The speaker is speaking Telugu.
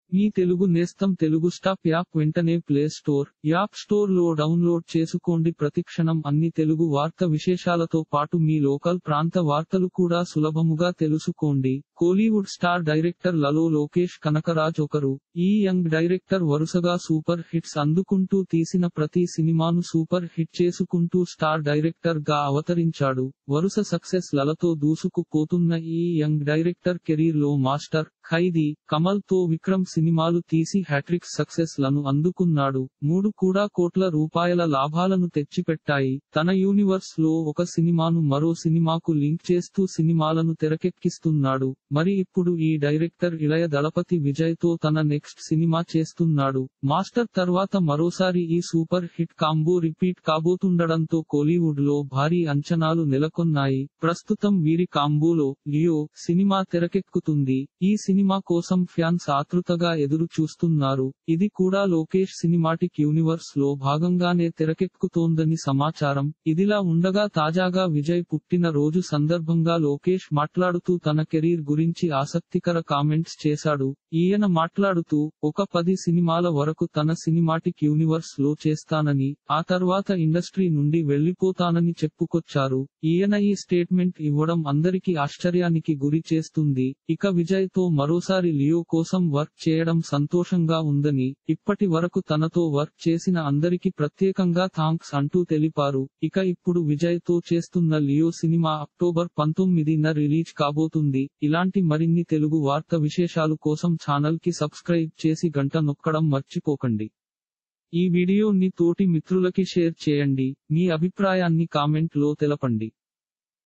మీ తెలుగు నేస్తం తెలుగు స్టాప్ యాప్ వెంటనే ప్లే స్టోర్ యాప్ స్టోర్ లో డౌన్లోడ్ చేసుకోండి ప్రతిక్షణం అన్ని తెలుగు వార్త విశేషాలతో పాటు మీ లోకల్ ప్రాంత వార్తలు కూడా సులభముగా తెలుసుకోండి కోలీవుడ్ స్టార్ డైరెక్టర్ లలో లోకేష్ కనకరాజ్ ఒకరు ఈ యంగ్ డైరెక్టర్ వరుసగా సూపర్ హిట్స్ అందుకుంటూ తీసిన ప్రతి సినిమాను సూపర్ హిట్ చేసుకుంటూ స్టార్ డైరెక్టర్ గా అవతరించాడు వరుస సక్సెస్ లలతో దూసుకుపోతున్న ఈ యంగ్ డైరెక్టర్ కెరీర్ లో మాస్టర్ ఖైదీ కమల్ తో విక్రమ్ సినిమాలు తీసి హ్యాట్రిక్ సక్సెస్ లను అందుకున్నాడు మూడు కూడా కోట్ల రూపాయల లాభాలను తెచ్చిపెట్టాయి తన యూనివర్స్ లో ఒక సినిమాను మరో సినిమాకు లింక్ చేస్తూ సినిమాలను తెరకెక్కిస్తున్నాడు మరి ఇప్పుడు ఈ డైరెక్టర్ ఇళయ దళపతి విజయ్ తో తన నెక్స్ట్ సినిమా చేస్తున్నాడు మాస్టర్ తర్వాత మరోసారి ఈ సూపర్ హిట్ కాంబో రిపీట్ కాబోతుండడంతో కోలీవుడ్ లో భారీ అంచనాలు నెలకొన్నాయి ప్రస్తుతం వీరి కాంబోలో లియో సినిమా తెరకెక్కుతుంది ఈ సినిమా కోసం ఫ్యాన్స్ ఆతృతగా ఎదురు చూస్తున్నారు ఇది కూడా లోకేష్ సినిమాటిక్ యూనివర్స్ లో భాగంగానే తెరకెక్కుతోందని సమాచారం ఇదిలా ఉండగా తాజాగా విజయ్ పుట్టిన రోజు సందర్భంగా లోకేష్ మాట్లాడుతూ తన కెరీర్ గురించి ఆసక్తికర కామెంట్స్ చేశాడు ఈయన మాట్లాడుతూ ఒక పది సినిమాల వరకు తన సినిమాటిక్ యూనివర్స్ లో చేస్తానని ఆ తర్వాత ఇండస్ట్రీ నుండి వెళ్లిపోతానని చెప్పుకొచ్చారు ఈయన ఈ స్టేట్మెంట్ ఇవ్వడం అందరికీ ఆశ్చర్యానికి గురి చేస్తుంది ఇక విజయ్ తో మరోసారి లియో కోసం వర్క్ చేయడం సంతోషంగా ఉందని ఇప్పటి వరకు తనతో వర్క్ చేసిన అందరికీ ప్రత్యేకంగా థాంక్స్ అంటూ తెలిపారు ఇక ఇప్పుడు విజయ్ తో చేస్తున్న లియో సినిమా అక్టోబర్ పంతొమ్మిదిన రిలీజ్ కాబోతుంది ఇలాంటి మరిన్ని తెలుగు వార్త విశేషాలు కోసం ఛానల్ కి సబ్స్క్రైబ్ చేసి గంట నొక్కడం మర్చిపోకండి ఈ వీడియోని తోటి మిత్రులకి షేర్ చేయండి మీ అభిప్రాయాన్ని కామెంట్ లో తెలపండి